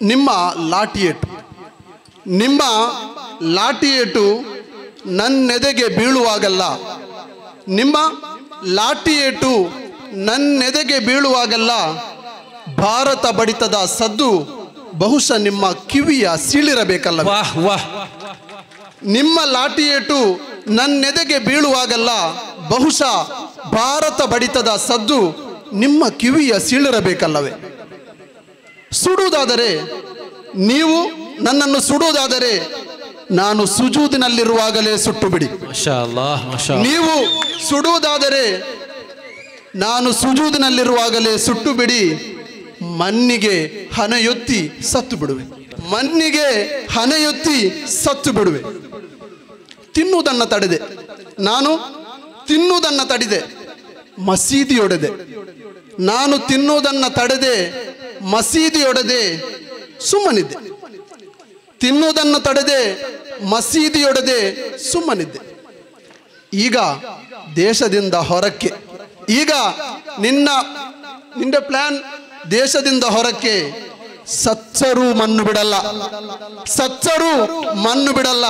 ನಿಮ್ಮ ಲಾಠಿ ಏಟು ನಿಮ್ಮ ಲಾಠಿ ಏಟು ನನ್ನೆದೆಗೆ ಬೀಳುವಾಗಲ್ಲ ನಿಮ್ಮ ಲಾಠಿ ಏಟು ನನ್ನೆದೆಗೆ ಬೀಳುವಾಗಲ್ಲ ಭಾರತ ಬಡಿತದ ಸದ್ದು ಬಹುಶಃ ನಿಮ್ಮ ಕಿವಿಯ ಸೀಳಿರಬೇಕಲ್ಲ ವಾಹ್ ವಾಹ್ ನಿಮ್ಮ ಲಾಠಿ ಏಟು ನನ್ನೆದೆಗೆ ಬೀಳುವಾಗಲ್ಲ ಬಹುಶಃ ಭಾರತ ಬಡಿತದ ಸದ್ದು ನಿಮ್ಮ ಕಿವಿಯ ಸೀಳಿರಬೇಕಲ್ಲವೇ ಸುಡುವುದಾದರೆ ನೀವು ನನ್ನನ್ನು ಸುಡುವುದಾದರೆ ನಾನು ಸುಜೂದಿನಲ್ಲಿರುವಾಗಲೇ ಸುಟ್ಟು ಬಿಡಿ ಮಶಾ ಅಲ್ಲಾಹ್ ಮಶಾ ನೀವು ಸುಡುವುದಾದರೆ ನಾನು ಸುಜೂದಿನಲ್ಲಿರುವಾಗಲೇ ಸುಟ್ಟು ಬಿಡಿ ಮಣ್ಣಿಗೆ ಹಣೆಯೊತ್ತಿ ಸತ್ತು ಬಿಡುವೆ ಮಣ್ಣಿಗೆ ಹಣೆಯೊತ್ತಿ ಸತ್ತು ಬಿಡುವೆ ತಿನ್ನುವುದನ್ನು ತಡೆದೆ ನಾನು ತಿನ್ನುವುದನ್ನು ತಡೆದೆ ಮಸೀದಿಯೊಡೆದೆ ನಾನು ತಿನ್ನುವುದನ್ನು ತಡೆದೆ ಮಸೀದಿಯೊಡೆದೆ ಸುಮ್ಮನಿದ್ದೆ ತಿನ್ನುವುದನ್ನು ತಡೆದೆ ಮಸೀದಿಯೊಡೆದೆ ಸುಮ್ಮನಿದ್ದೆ ಈಗ ದೇಶದಿಂದ ಹೊರಕ್ಕೆ ಈಗ ನಿನ್ನ ನಿನ್ನ ಪ್ಲಾನ್ ದೇಶದಿಂದ ಹೊರಕ್ಕೆ ಸಚ್ಚರು ಮಣ್ಣು ಬಿಡಲ್ಲ ಸಚ್ಚರು ಮಣ್ಣು ಬಿಡಲ್ಲ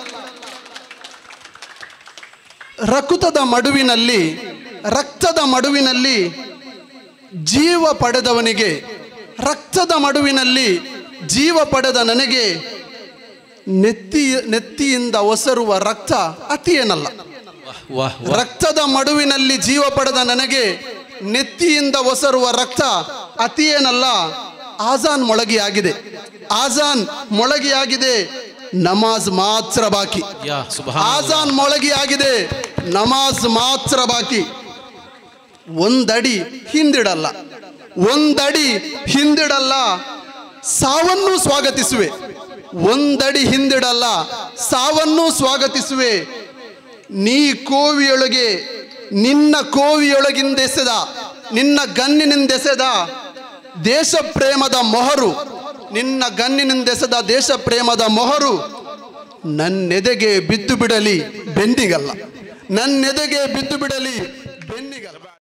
ರಕುತದ ಮಡುವಿನಲ್ಲಿ ರಕ್ತದ ಮಡುವಿನಲ್ಲಿ ಜೀವ ಪಡೆದವನಿಗೆ ರಕ್ತದ ಮಡುವಿನಲ್ಲಿ ಜೀವ ಪಡೆದ ನನಗೆ ನೆತ್ತಿ ನೆತ್ತಿಯಿಂದ ಒಸರುವ ರಕ್ತ ಅತಿ ಏನಲ್ಲ ವಾಹ್ ವಾಹ್ ರಕ್ತದ ಮಡುವಿನಲ್ಲಿ ಜೀವ ಪಡೆದ ನನಗೆ ನೆತ್ತಿಯಿಂದ ಒಸರುವ ರಕ್ತ ಅತಿ ಏನಲ್ಲ ಆಜಾನ್ ಮೊಳಗಿಯಾಗಿದೆ ಆಜಾನ್ ಮೊಳಗಿಯಾಗಿದೆ ನಮಾಜ್ ಮಾತ್ರ ಬಾಕಿ ಯಾ ಸುಬ್ಹಾನ್ ಆಜಾನ್ ಮೊಳಗಿಯಾಗಿದೆ ನಮಾಜ್ ಮಾತ್ರ ಬಾಕಿ ಒಂದಡಿ ಹಿಂದಿಡಲ್ಲ ಒಂದಡಿ ಹಿಂದಿಡಲ್ಲ ಸಾವನ್ನು ಸ್ವಾಗತಿಸುವೆ ಒಂದಡಿ ಹಿಂದಿಡಲ್ಲ ಸಾವನ್ನು ಸ್ವಾಗತಿಸುವೆ ನೀ ಕೋವಿಯೊಳಗೆ ನಿನ್ನ ಕೋವಿಯೊಳಗಿಂದೆಸೆದ ನಿನ್ನ ಗನ್ನಿನಿಂದೆಸೆದ ದೇಶ ಪ್ರೇಮದ ಮೊಹರು ನಿನ್ನ ಗನ್ನಿನಿಂದೆಸೆದ ದೇಶ ಪ್ರೇಮದ ಮೊಹರು ನನ್ನೆದೆಗೆ ಬಿದ್ದು ಬಿಡಲಿ ಬೆನ್ನಿಗಲ್ಲ ನನ್ನೆದೆಗೆ ಬಿದ್ದು ಬಿಡಲಿ ಬೆನ್ನಿಗಲ್ಲ